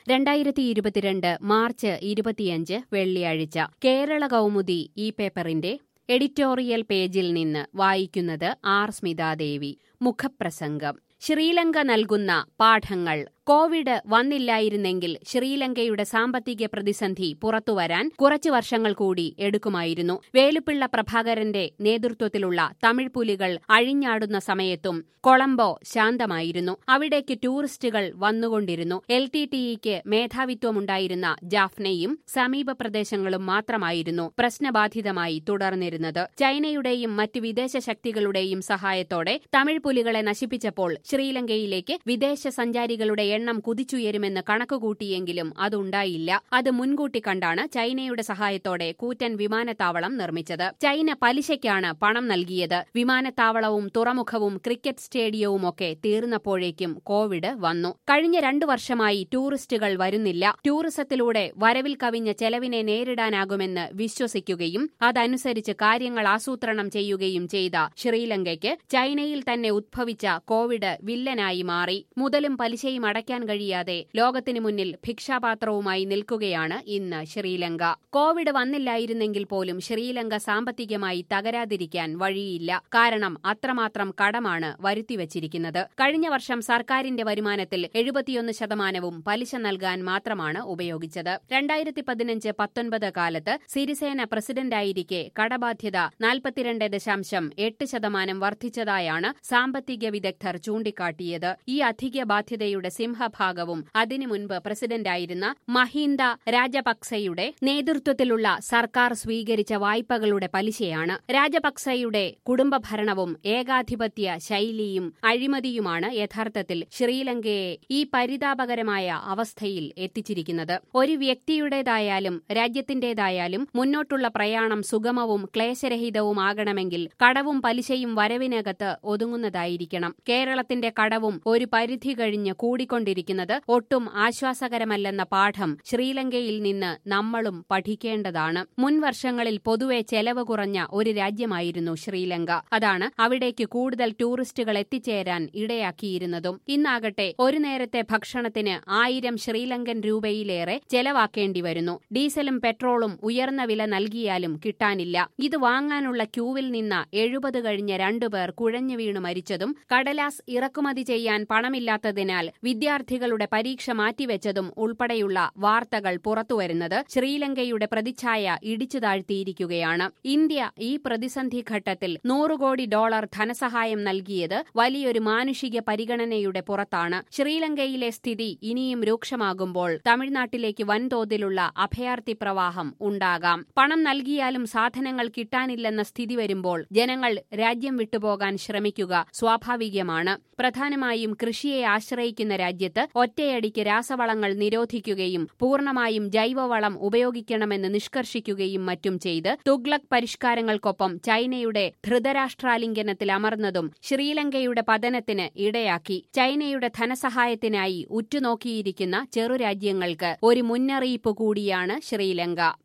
രണ്ടായിരത്തി ഇരുപത്തിരണ്ട് മാർച്ച് ഇരുപത്തിയഞ്ച് വെള്ളിയാഴ്ച കേരള കൗമുദി ഈ പേപ്പറിന്റെ എഡിറ്റോറിയൽ പേജിൽ നിന്ന് വായിക്കുന്നത് ആർ സ്മിതാദേവി മുഖപ്രസംഗം ശ്രീലങ്ക നൽകുന്ന പാഠങ്ങൾ കോവിഡ് വന്നില്ലായിരുന്നെങ്കിൽ ശ്രീലങ്കയുടെ സാമ്പത്തിക പ്രതിസന്ധി പുറത്തുവരാൻ കുറച്ചു വർഷങ്ങൾ കൂടി എടുക്കുമായിരുന്നു വേലുപ്പിള്ള പ്രഭാകരന്റെ നേതൃത്വത്തിലുള്ള തമിഴ് പുലികൾ അഴിഞ്ഞാടുന്ന സമയത്തും കൊളംബോ ശാന്തമായിരുന്നു അവിടേക്ക് ടൂറിസ്റ്റുകൾ വന്നുകൊണ്ടിരുന്നു എൽ ടി ടിഇക്ക് മേധാവിത്വമുണ്ടായിരുന്ന ജാഫ്നയും സമീപ പ്രദേശങ്ങളും മാത്രമായിരുന്നു പ്രശ്നബാധിതമായി തുടർന്നിരുന്നത് ചൈനയുടെയും മറ്റ് വിദേശ ശക്തികളുടെയും സഹായത്തോടെ തമിഴ് പുലികളെ നശിപ്പിച്ചപ്പോൾ ശ്രീലങ്കയിലേക്ക് വിദേശ സഞ്ചാരികളുടെ എണ്ണം കുതിച്ചുയരുമെന്ന് കണക്കുകൂട്ടിയെങ്കിലും അതുണ്ടായില്ല അത് മുൻകൂട്ടി കണ്ടാണ് ചൈനയുടെ സഹായത്തോടെ കൂറ്റൻ വിമാനത്താവളം നിർമ്മിച്ചത് ചൈന പലിശയ്ക്കാണ് പണം നൽകിയത് വിമാനത്താവളവും തുറമുഖവും ക്രിക്കറ്റ് സ്റ്റേഡിയവുമൊക്കെ തീർന്നപ്പോഴേക്കും കോവിഡ് വന്നു കഴിഞ്ഞ രണ്ടു വർഷമായി ടൂറിസ്റ്റുകൾ വരുന്നില്ല ടൂറിസത്തിലൂടെ വരവിൽ കവിഞ്ഞ ചെലവിനെ നേരിടാനാകുമെന്ന് വിശ്വസിക്കുകയും അതനുസരിച്ച് കാര്യങ്ങൾ ആസൂത്രണം ചെയ്യുകയും ചെയ്ത ശ്രീലങ്കയ്ക്ക് ചൈനയിൽ തന്നെ ഉദ്ഭവിച്ച കോവിഡ് വില്ലനായി മാറി മുതലും പലിശയും അടയ്ക്കാൻ കഴിയാതെ ലോകത്തിനു മുന്നിൽ ഭിക്ഷാപാത്രവുമായി നിൽക്കുകയാണ് ഇന്ന് ശ്രീലങ്ക കോവിഡ് വന്നില്ലായിരുന്നെങ്കിൽ പോലും ശ്രീലങ്ക സാമ്പത്തികമായി തകരാതിരിക്കാൻ വഴിയില്ല കാരണം അത്രമാത്രം കടമാണ് വരുത്തിവച്ചിരിക്കുന്നത് കഴിഞ്ഞ വർഷം സർക്കാരിന്റെ വരുമാനത്തിൽ എഴുപത്തിയൊന്ന് ശതമാനവും പലിശ നൽകാൻ മാത്രമാണ് ഉപയോഗിച്ചത് രണ്ടായിരത്തി പതിനഞ്ച് പത്തൊൻപത് കാലത്ത് സിരിസേന പ്രസിഡന്റായിരിക്കെ കടബാധ്യത നാൽപ്പത്തിരണ്ട് ദശാംശം എട്ട് ശതമാനം വർദ്ധിച്ചതായാണ് സാമ്പത്തിക വിദഗ്ധർ ചൂണ്ടിക്കാട്ടിയത് ഈ അധിക ബാധ്യതയുടെ സിംഹഭാഗവും അതിനു മുൻപ് പ്രസിഡന്റായിരുന്ന മഹീന്ദ രാജപക്സെയുടെ നേതൃത്വത്തിലുള്ള സർക്കാർ സ്വീകരിച്ച വായ്പകളുടെ പലിശയാണ് രാജപക്സെയുടെ കുടുംബഭരണവും ഏകാധിപത്യ ശൈലിയും അഴിമതിയുമാണ് യഥാർത്ഥത്തിൽ ശ്രീലങ്കയെ ഈ പരിതാപകരമായ അവസ്ഥയിൽ എത്തിച്ചിരിക്കുന്നത് ഒരു വ്യക്തിയുടേതായാലും രാജ്യത്തിന്റേതായാലും മുന്നോട്ടുള്ള പ്രയാണം സുഗമവും ക്ലേശരഹിതവുമാകണമെങ്കിൽ കടവും പലിശയും വരവിനകത്ത് ഒതുങ്ങുന്നതായിരിക്കണം കേരളത്തിന്റെ കടവും ഒരു പരിധി കഴിഞ്ഞ് കൂടിക്കൊണ്ടിരിക്കുന്നത് ഒട്ടും ആശ്വാസകരമല്ലെന്ന പാഠം ശ്രീലങ്കയിൽ നിന്ന് നമ്മളും പഠിക്കേണ്ടതാണ് മുൻ വർഷങ്ങളിൽ പൊതുവെ ചെലവ് കുറഞ്ഞ ഒരു രാജ്യമായിരുന്നു ശ്രീലങ്ക അതാണ് അവിടേക്ക് കൂടുതൽ ടൂറിസ്റ്റുകൾ എത്തിച്ചേരാൻ ഇടയാക്കിയിരുന്നതും ഇന്നാകട്ടെ ഒരു നേരത്തെ ഭക്ഷണത്തിന് ആയിരം ശ്രീലങ്കൻ രൂപയിലേറെ ചെലവാക്കേണ്ടി വരുന്നു ഡീസലും പെട്രോളും ഉയർന്ന വില നൽകിയാലും കിട്ടാനില്ല ഇത് വാങ്ങാനുള്ള ക്യൂവിൽ നിന്ന് എഴുപത് കഴിഞ്ഞ രണ്ടുപേർ കുഴഞ്ഞു വീണു മരിച്ചതും കടലാസ് ഇറക്കുമതി ചെയ്യാൻ പണമില്ലാത്തതിനാൽ വിദ്യാർത്ഥികളുടെ പരീക്ഷ മാറ്റിവെച്ചതും ഉൾപ്പെടെയുള്ള വാർത്തകൾ പുറത്തുവരുന്നത് ശ്രീലങ്കയുടെ പ്രതിച്ഛായ ഇടിച്ചു താഴ്ത്തിയിരിക്കുകയാണ് ഇന്ത്യ ഈ പ്രതിസന്ധി ഘട്ടത്തിൽ നൂറ് കോടി ഡോളർ ധനസഹായം നൽകിയത് വലിയൊരു മാനുഷിക പരിഗണനയുടെ പുറത്താണ് ശ്രീലങ്കയിലെ സ്ഥിതി ഇനിയും രൂക്ഷമാകുമ്പോൾ തമിഴ്നാട്ടിലേക്ക് വൻതോതിലുള്ള അഭയാർത്ഥി പ്രവാഹം ഉണ്ടാകാം പണം നൽകിയാലും സാധനങ്ങൾ കിട്ടാനില്ലെന്ന സ്ഥിതി വരുമ്പോൾ ജനങ്ങൾ രാജ്യം വിട്ടുപോകാൻ ശ്രമിക്കുക സ്വാഭാവികമാണ് പ്രധാനമായും കൃഷിയെ ആശ്രയിക്കുന്ന രാജ്യത്ത് ഒറ്റയടിക്ക് രാസവളങ്ങൾ നിരോധിക്കുകയും പൂർണ്ണമായും ജൈവവളം ഉപയോഗിക്കണമെന്ന് നിഷ്കർഷിക്കുകയും മറ്റും ചെയ്ത് തുഗ്ലക് പരിഷ്കാരങ്ങൾക്കൊപ്പം ചൈനയുടെ ധൃതരാഷ്ട്രാലിംഗനത്തിൽ അമർന്നതും ശ്രീലങ്കയുടെ പതനത്തിന് ഇടയാക്കി ചൈനയുടെ ധനസഹായത്തിനായി ഉറ്റുനോക്കിയിരിക്കുന്ന ചെറുരാജ്യങ്ങൾക്ക് ഒരു മുന്നറിയിപ്പ് കൂടിയാണ് ശ്രീലങ്ക